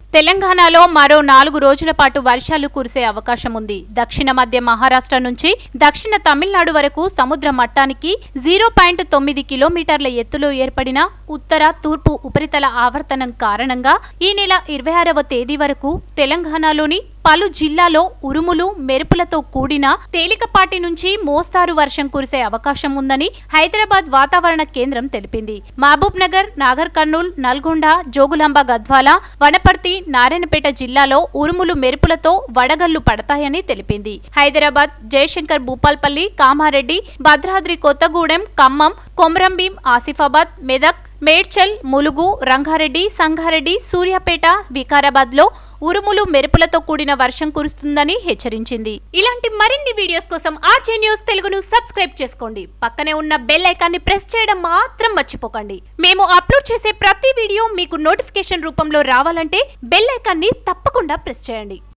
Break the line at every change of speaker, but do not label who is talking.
తెలంగాణలో మరో నాలుగు రోజుల పాటు వర్షాలు కురిసే అవకాశం ఉంది దక్షిణ మధ్య మహారాష్ట్ర నుంచి దక్షిణ తమిళనాడు వరకు సముద్ర మట్టానికి జీరో పాయింట్ తొమ్మిది కిలోమీటర్ల ఎత్తులో ఏర్పడిన ఉత్తర తూర్పు ఉపరితల ఆవర్తనం కారణంగా ఈ నెల ఇరవై ఆరవ తేదీ వరకు తెలంగాణలోని పలు జిల్లాలో ఉరుములు మెరుపులతో కూడిన తేలికపాటి నుంచి మోస్తారు వర్షం కురిసే అవకాశం ఉందని హైదరాబాద్ వాతావరణ కేంద్రం తెలిపింది మహబూబ్ నగర్ నాగర్ కర్నూల్ నల్గొండ జోగులాంబ గద్వాల వనపర్తి నారాయణపేట జిల్లాలో ఉరుములు మెరుపులతో వడగళ్లు పడతాయని తెలిపింది హైదరాబాద్ జయశంకర్ భూపాల్పల్లి కామారెడ్డి భద్రాద్రి కొత్తగూడెం ఖమ్మం కొమరంభీం ఆసిఫాబాద్ మెదక్ మేడ్చల్ ములుగు రంగారెడ్డి సంగారెడ్డి సూర్యాపేట వికారాబాద్ లో ఉరుములు మెరుపులతో కూడిన వర్షం కురుస్తుందని హెచ్చరించింది ఇలాంటి మరిన్ని వీడియోస్ కోసం ఆర్జే న్యూస్ తెలుగును సబ్స్క్రైబ్ చేసుకోండి పక్కనే ఉన్న బెల్ ఐకాన్ని ప్రెస్ చేయడం మాత్రం మర్చిపోకండి మేము అప్లోడ్ చేసే ప్రతి వీడియో మీకు నోటిఫికేషన్ రూపంలో రావాలంటే బెల్ ఐకాన్ని తప్పకుండా ప్రెస్ చేయండి